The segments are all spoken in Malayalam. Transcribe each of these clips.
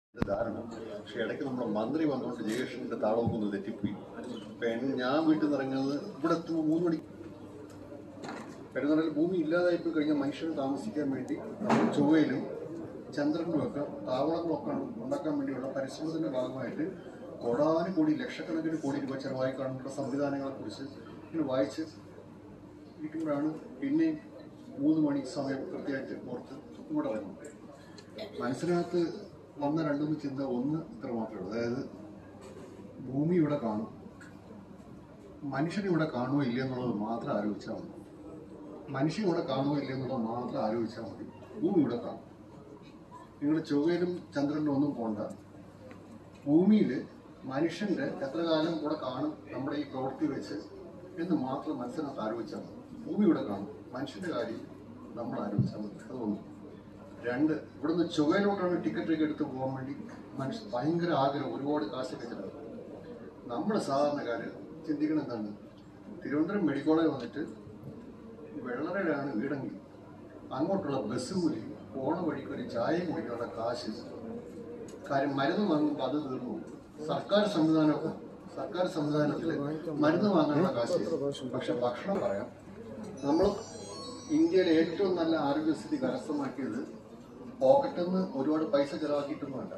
ഇത് ധാരണ പക്ഷെ ഇടയ്ക്ക് നമ്മുടെ മന്ത്രി വന്നുകൊണ്ട് ജയകൃഷ്ണന്റെ താളമൊക്കെ ഒന്ന് തെറ്റിപ്പോയി അപ്പൊ എൻ- ഞാൻ വീട്ടിൽ നിന്ന് ഇറങ്ങുന്നത് ഇവിടെ എത്തുമ്പോൾ മൂന്ന് മണി പെരുന്നാളിൽ ഭൂമി ഇല്ലാതായിപ്പോയി കഴിഞ്ഞാൽ മനുഷ്യന് താമസിക്കാൻ വേണ്ടി നമ്മൾ ചൊവ്വയിലും ചന്ദ്രനും ഒക്കെ താവളങ്ങളൊക്കെ ഉണ്ടാക്കാൻ വേണ്ടിയുള്ള പരിശ്രമത്തിന്റെ ഭാഗമായിട്ട് കോടാനും കോടി ലക്ഷക്കണക്കിന് കോടി രൂപ ചെലവായി കാണുന്ന സംവിധാനങ്ങളെ കുറിച്ച് ഇങ്ങനെ വായിച്ച് ഇരിക്കുമ്പോഴാണ് പിന്നെ മൂന്ന് മണി സമയം കൃത്യമായിട്ട് ഓർത്ത് ഇങ്ങോട്ട് ഇറങ്ങുന്നത് മനസ്സിനകത്ത് വന്ന രണ്ടുമൂന്ന് ചിന്ത ഒന്ന് ഇത്ര മാത്രമേ ഉള്ളൂ അതായത് ഭൂമി ഇവിടെ കാണും മനുഷ്യൻ ഇവിടെ കാണുമോ ഇല്ല എന്നുള്ളത് മാത്രം ആലോചിച്ചാൽ മതി മനുഷ്യൻ ഇവിടെ കാണുമോ ഇല്ല എന്നുള്ളത് മാത്രം ആലോചിച്ചാൽ മതി ഭൂമി ഇവിടെ കാണും നിങ്ങൾ ചൊവ്വയിലും ചന്ദ്രനിലും ഒന്നും പോണ്ട ഭൂമിയിൽ മനുഷ്യന്റെ എത്ര കാലം ഇവിടെ കാണും നമ്മുടെ ഈ പ്രവൃത്തി വെച്ച് എന്ന് മാത്രം മനസ്സിനകത്ത് ആലോചിച്ചാൽ മതി ഭൂമി ഇവിടെ കാണും മനുഷ്യന്റെ കാര്യം നമ്മൾ ആലോചിച്ചാൽ മതി അതൊന്നും രണ്ട് ഇവിടുന്ന് ചൊവ്വയിലോട്ടാണ് ടിക്കറ്റ് ഒക്കെ എടുത്ത് പോകാൻ വേണ്ടി മനുഷ്യ ഭയങ്കര ആഗ്രഹം ഒരുപാട് കാശൊക്കെ ചിലവ് നമ്മൾ സാധാരണക്കാര് ചിന്തിക്കണം എന്താണ് തിരുവനന്തപുരം മെഡിക്കൽ കോളേജ് വന്നിട്ട് വെള്ളറയിലാണ് വീടെങ്കിൽ അങ്ങോട്ടുള്ള ബസ് കൂലി പോണ വഴിക്ക് ഒരു ചായ കുടിക്കാനുള്ള കാശ് കാര്യം മരുന്ന് വാങ്ങുമ്പോൾ അത് തീർന്നു പോകും. സർക്കാർ സംവിധാനമൊക്കെ സർക്കാർ സംവിധാനത്തിൽ മരുന്ന് വാങ്ങാനുള്ള കാശ് പക്ഷെ ഭക്ഷണം പറയാം നമ്മൾ ഇന്ത്യയിലെ ഏറ്റവും നല്ല ആരോഗ്യസ്ഥിതി കരസ്ഥമാക്കിയത് പോക്കറ്റിൽ നിന്ന് ഒരുപാട് പൈസ ചെലവാക്കിയിട്ടൊന്നുമല്ല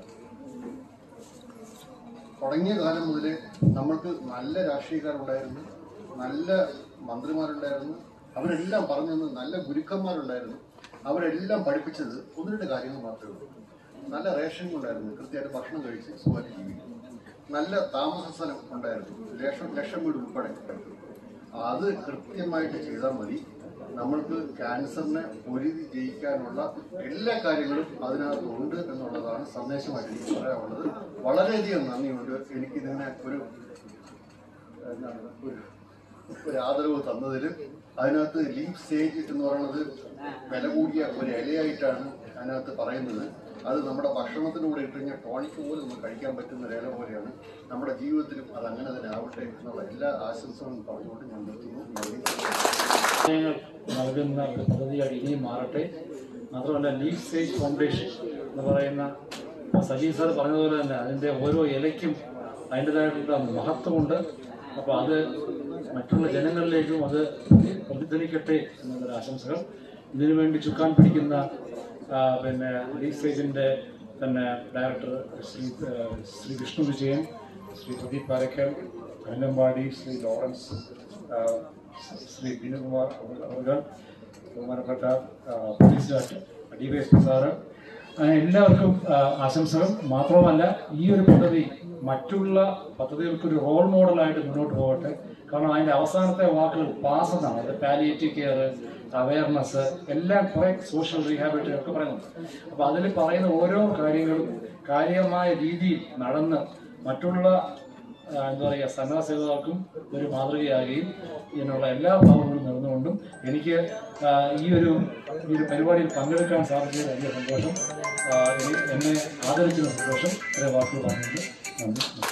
തുടങ്ങിയ കാലം മുതലേ നമ്മൾക്ക് നല്ല രാഷ്ട്രീയക്കാരുണ്ടായിരുന്നു നല്ല മന്ത്രിമാരുണ്ടായിരുന്നു അവരെല്ലാം പറഞ്ഞു തന്നത് നല്ല ഗുരുക്കന്മാരുണ്ടായിരുന്നു അവരെല്ലാം പഠിപ്പിച്ചത് ഒന്ന് രണ്ട് കാര്യങ്ങൾ മാത്രമേ ഉള്ളൂ നല്ല റേഷൻ ഉണ്ടായിരുന്നു കൃത്യമായിട്ട് ഭക്ഷണം കഴിച്ച് സുഖമായിട്ട് ജീവിക്കും നല്ല താമസ സ്ഥലം ഉണ്ടായിരുന്നു ലക്ഷം ലക്ഷം വീട് ഉൾപ്പെടെ അത് കൃത്യമായിട്ട് ചെയ്താൽ മതി നമ്മൾക്ക് ക്യാൻസറിനെ പൊരുതി ജയിക്കാനുള്ള എല്ലാ കാര്യങ്ങളും അതിനകത്ത് ഉണ്ട് എന്നുള്ളതാണ് സന്ദേശമായിട്ട് എനിക്ക് പറയാനുള്ളത് വളരെയധികം നന്ദിയുണ്ട് എനിക്ക് ഇതിനെ ഒരു എന്താണ് ഒരു ഒരു ആദരവ് തന്നതിൽ അതിനകത്ത് ലീഫ് സ്റ്റേജ് എന്ന് പറയുന്നത് വില കൂടിയ ഒരു ഇലയായിട്ടാണ് അതിനകത്ത് പറയുന്നത് അത് നമ്മുടെ ഭക്ഷണത്തിൻ്റെ കൂടെ ഇട്ട് കഴിഞ്ഞാൽ ടോണിക്ക് പോലും നമുക്ക് കഴിക്കാൻ പറ്റുന്ന ഒരു ഇല പോലെയാണ് നമ്മുടെ ജീവിതത്തിലും അത് അങ്ങനെ തന്നെ ആവട്ടെ എന്നുള്ള എല്ലാ ആശംസകളും പറഞ്ഞുകൊണ്ട് ഞാൻ നിർത്തുന്നു നന്ദി സഹായങ്ങൾ നൽകുന്ന ഒരു പദ്ധതിയായിട്ട് ഇനിയും മാറട്ടെ മാത്രമല്ല ലീഫ് സ്റ്റേജ് ഫൗണ്ടേഷൻ എന്ന് പറയുന്ന സജീവ് സാർ പറഞ്ഞതുപോലെ തന്നെ അതിൻ്റെ ഓരോ ഇലയ്ക്കും അതിൻ്റെതായിട്ടുള്ള മഹത്വമുണ്ട് അപ്പോൾ അത് മറ്റുള്ള ജനങ്ങളിലേക്കും അത് പ്രതിധ്വനിക്കട്ടെ എന്നൊരു ആശംസകൾ ഇതിനു വേണ്ടി ചുക്കാൻ പിടിക്കുന്ന ആ, പിന്നെ ലീഫ് സ്റ്റേജിൻ്റെ തന്നെ ഡയറക്ടർ ശ്രീ ആ, ശ്രീ വിഷ്ണു വിജയൻ ശ്രീ പ്രദീപ് പാരക്കൽ അനന്തമ്പാടി ശ്രീ ലോറൻസ് ആ, ശ്രീ ബിനുകുമാർ അവർ ബഹുമാനപ്പെട്ട ആ, police director D Y S P sir അങ്ങനെ എല്ലാവർക്കും ആ, ആശംസകൾ മാത്രമല്ല ഈ ഒരു പദ്ധതി മറ്റുള്ള പദ്ധതികൾക്കൊരു റോൾ മോഡലായിട്ട് മുന്നോട്ട് പോകട്ടെ കാരണം അതിൻ്റെ അവസാനത്തെ വാക്കുകൾ പാസ് എന്നാണ് അത് പാലിയേറ്റീവ് കെയർ അവയർനെസ് എല്ലാം കുറെ സോഷ്യൽ റീഹാബിലിറ്റേഷൻ ഒക്കെ പറയുന്നുണ്ട് അപ്പോൾ അതിൽ പറയുന്ന ഓരോ കാര്യങ്ങളും കാര്യമായ രീതിയിൽ നടന്ന് മറ്റുള്ള ആ, എന്താ പറയുക സന്നദ്ധ സേവകർക്കും ഒരു മാതൃകയാകുകയും ഇതിനുള്ള എല്ലാ ഭാവങ്ങളും നടന്നുകൊണ്ടും എനിക്ക് ആ, ഈ ഒരു ഈ ഒരു പരിപാടിയിൽ പങ്കെടുക്കാൻ സാധിച്ചതിൽ വലിയ സന്തോഷം ആ, എനി- എന്നെ ആദരിച്ചതിന് സന്തോഷം ഇത്രയും വാക്കുകൾ പറഞ്ഞുകൊണ്ട് നന്ദി